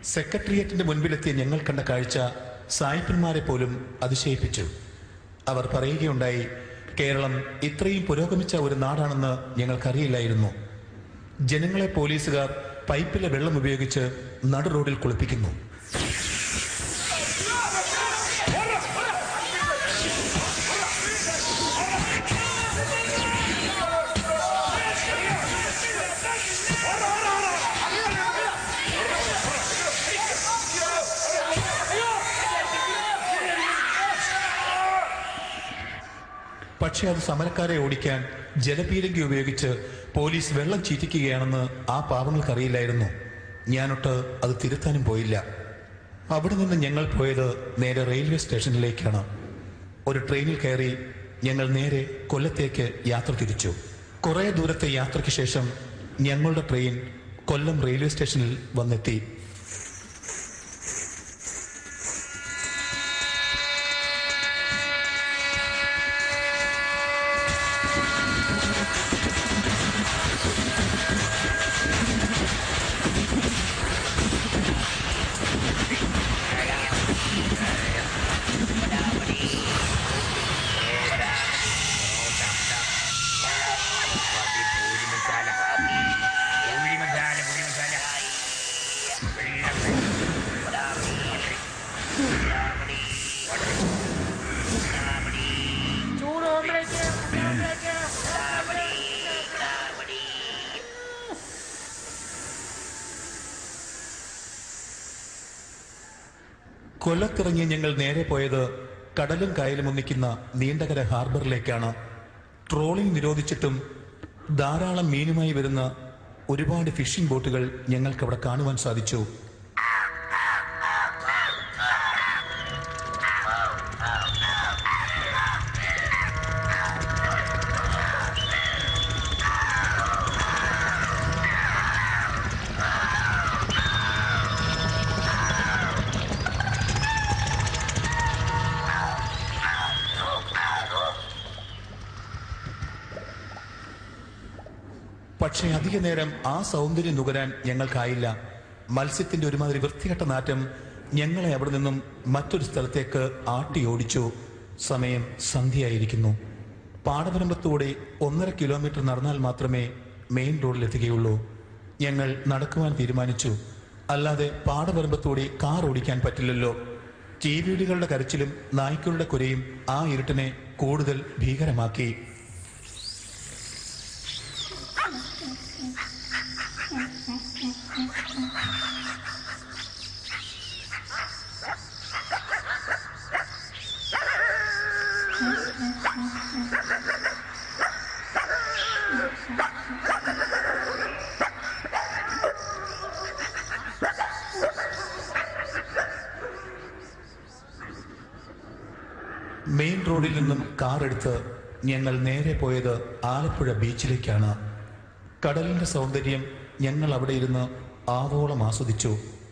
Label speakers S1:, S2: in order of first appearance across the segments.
S1: സെക്രട്ടേറിയറ്റിന്റെ മുൻപിലെത്തിയ ഞങ്ങൾ കണ്ട കാഴ്ച സായിപ്പന്മാരെ പോലും അതിശയിപ്പിച്ചു അവർ പറയുകയുണ്ടായി കേരളം ഇത്രയും പുരോഗമിച്ച ഒരു നാടാണെന്ന് ഞങ്ങൾക്കറിയില്ലായിരുന്നു ജനങ്ങളെ പോലീസുകാർ പൈപ്പിലെ വെള്ളം ഉപയോഗിച്ച് നടു റോഡിൽ കുളിപ്പിക്കുന്നു പക്ഷേ അത് സമരക്കാരെ ഓടിക്കാൻ ജലപീരങ്കി ഉപയോഗിച്ച് പോലീസ് വെള്ളം ചീറ്റിക്കുകയാണെന്ന് ആ പാവങ്ങൾക്കറിയില്ലായിരുന്നു ഞാനൊട്ട് അത് തിരുത്താനും പോയില്ല അവിടെ നിന്ന് ഞങ്ങൾ പോയത് നേരെ റെയിൽവേ സ്റ്റേഷനിലേക്കാണ് ഒരു ട്രെയിനിൽ കയറി ഞങ്ങൾ നേരെ കൊല്ലത്തേക്ക് യാത്ര തിരിച്ചു കുറേ ദൂരത്തെ യാത്രയ്ക്ക് ശേഷം ഞങ്ങളുടെ ട്രെയിൻ കൊല്ലം റെയിൽവേ സ്റ്റേഷനിൽ വന്നെത്തി
S2: പൂരി മസാല പൂരി മസാല പൂരി മസാല
S3: ചൂട് ഓംലേറ്റ് ഓംലേറ്റ്
S1: കൊല്ലത്തിറങ്ങി ഞങ്ങൾ നേരെ പോയത് കടലും കായലും ഒന്നിക്കുന്ന നീണ്ടകര ഹാർബറിലേക്കാണ് ട്രോളിംഗ് നിരോധിച്ചിട്ടും ധാരാളം മീനുമായി വരുന്ന ഒരുപാട് ഫിഷിംഗ് ബോട്ടുകൾ ഞങ്ങൾക്ക് അവിടെ കാണുവാൻ സാധിച്ചു പക്ഷേ അധിക നേരം ആ സൗന്ദര്യം നുകരാൻ ഞങ്ങൾക്കായില്ല മത്സ്യത്തിന്റെ ഒരുമാതിരി വൃത്തികെട്ട നാറ്റം ഞങ്ങളെ അവിടെ നിന്നും മറ്റൊരു സ്ഥലത്തേക്ക് ആട്ടി ഓടിച്ചു സമയം സന്ധ്യയായിരിക്കുന്നു പാടവരമ്പത്തൂടെ ഒന്നര കിലോമീറ്റർ നടന്നാൽ മാത്രമേ മെയിൻ റോഡിലെത്തുകയുള്ളൂ ഞങ്ങൾ നടക്കുവാൻ തീരുമാനിച്ചു അല്ലാതെ പാടവരമ്പത്തൂടെ കാർ ഓടിക്കാൻ പറ്റില്ലല്ലോ ചീവീടുകളുടെ കരച്ചിലും നായ്ക്കളുടെ കുരയും ആ ഇരുട്ടിനെ കൂടുതൽ ഭീകരമാക്കി മെയിൻ റോഡിൽ നിന്നും കാർ എടുത്ത് ഞങ്ങൾ നേരെ പോയത് ആലപ്പുഴ ബീച്ചിലേക്കാണ് കടലിന്റെ സൗന്ദര്യം ഞങ്ങൾ അവിടെ ഇരുന്ന് ആവോളം ആസ്വദിച്ചു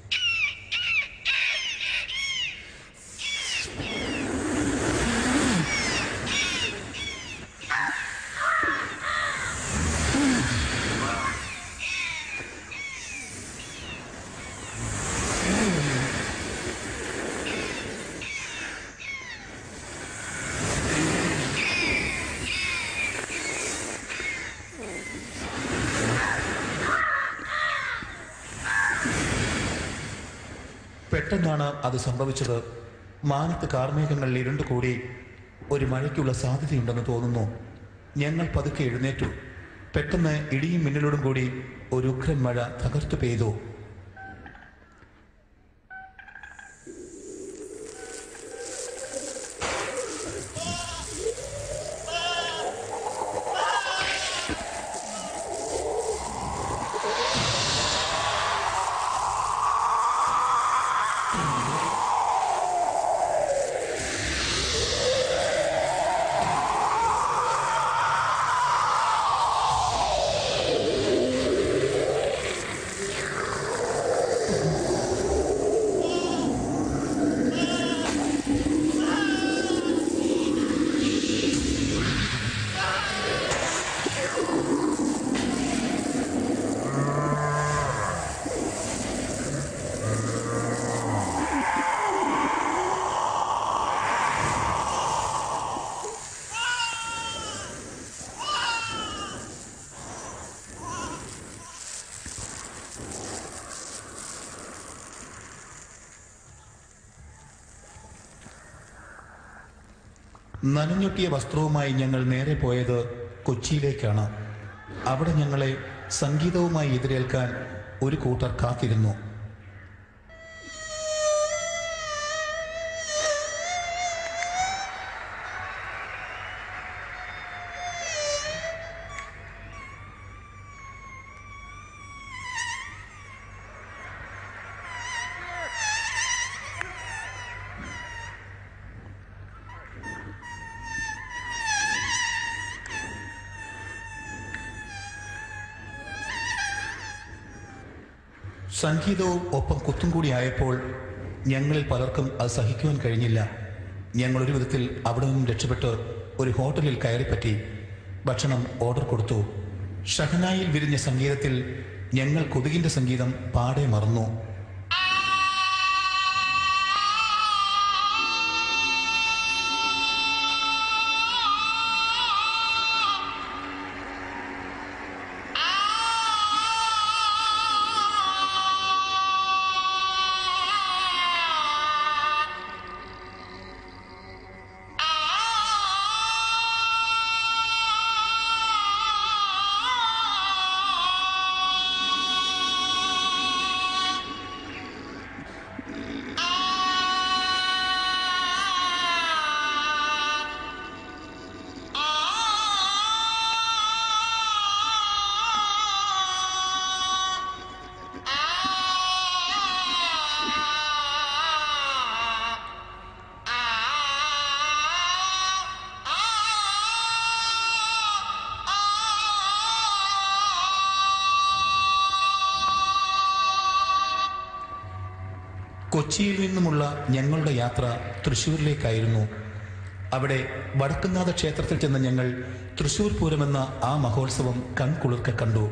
S1: പെട്ടെന്നാണ് അത് സംഭവിച്ചത് മാനത്ത് കാർമേഘങ്ങൾ ഇരുണ്ടുകൂടി ഒരു മഴയ്ക്കുള്ള സാധ്യതയുണ്ടെന്ന് തോന്നുന്നു ഞങ്ങൾ പതുക്കെ എഴുന്നേറ്റു പെട്ടെന്ന് ഇടിയും മിന്നലോടും കൂടി ഒരു ഉഗ്രൻ മഴ തകർത്തു പെയ്തു നനഞ്ഞൊട്ടിയ വസ്ത്രവുമായി ഞങ്ങൾ നേരെ പോയത് കൊച്ചിയിലേക്കാണ് അവിടെ ഞങ്ങളെ സംഗീതവുമായി എതിരേൽക്കാൻ ഒരു കൂട്ടർ കാത്തിരുന്നു സംഗീതവും ഒപ്പം കുത്തും കൂടി ആയപ്പോൾ ഞങ്ങളിൽ പലർക്കും അത് സഹിക്കുവാൻ കഴിഞ്ഞില്ല ഞങ്ങൾ ഒരു വിധത്തിൽ അവിടെ നിന്നും രക്ഷപ്പെട്ട് ഒരു ഹോട്ടലിൽ കയറിപ്പറ്റി ഭക്ഷണം ഓർഡർ കൊടുത്തു ഷഹനായിൽ വിരിഞ്ഞ സംഗീതത്തിൽ ഞങ്ങൾ കൊതുകിന്റെ സംഗീതം പാടെ മറന്നു കൊച്ചിയിൽ നിന്നുമുള്ള ഞങ്ങളുടെ യാത്ര തൃശൂരിലേക്കായിരുന്നു അവിടെ വടക്കുന്നാഥ ക്ഷേത്രത്തിൽ ചെന്ന ഞങ്ങൾ തൃശൂർ പൂരമെന്ന ആ മഹോത്സവം കൺകുളിർക്കെ കണ്ടു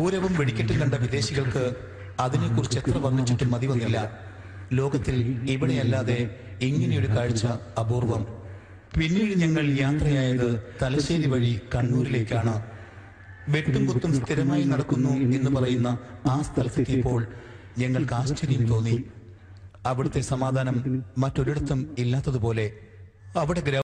S1: പൂരവും വെടിക്കെട്ടും കണ്ട വിദേശികൾക്ക് അതിനെക്കുറിച്ച് എത്ര വർണ്ണിച്ചിട്ടും മതി വന്നില്ല ലോകത്തിൽ ഇവിടെയല്ലാതെ ഇങ്ങനെയൊരു കാഴ്ച അപൂർവം പിന്നീട് ഞങ്ങൾ യാത്രയായത് തലശ്ശേരി വഴി കണ്ണൂരിലേക്കാണ് വെട്ടും കുത്തും സ്ഥിരമായി നടക്കുന്നു എന്ന് പറയുന്ന ആ സ്ഥലത്തെത്തിയപ്പോൾ ഞങ്ങൾക്ക് ആശ്ചര്യം തോന്നി അവിടുത്തെ സമാധാനം മറ്റൊരിടത്തും ഇല്ലാത്തതുപോലെ അവിടെ ഗ്ര